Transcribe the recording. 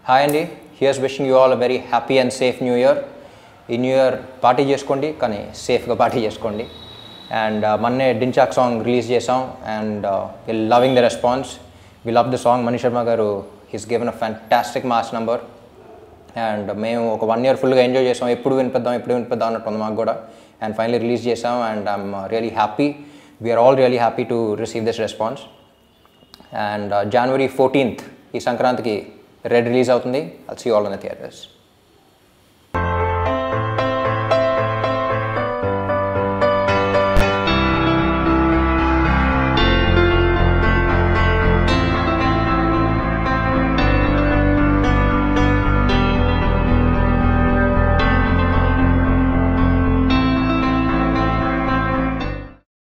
hi అండి here's wishing you all a very happy and safe new year ఈ new year party చేసుకోండి కానీ సేఫ్గా పార్టీ చేసుకోండి అండ్ మొన్నే డించాక్ సాంగ్ రిలీజ్ చేసాం and we loving the response we love the song Mani Sharma garu his given a fantastic mass number and మేము ఒక one year ఫుల్గా ఎంజాయ్ చేసాం ఎప్పుడు వినిపిద్దాం ఎప్పుడు వినిపిద్దాం అన్నట్టు ఉంది మాకు కూడా అండ్ ఫైనలీ రిలీజ్ చేసాం and I'm really happy we're all really happy to receive this response and January fourteenth ఈ సంక్రాంతికి రెడ్ రిలీజ్ అవుతుంది అది see all in the theatres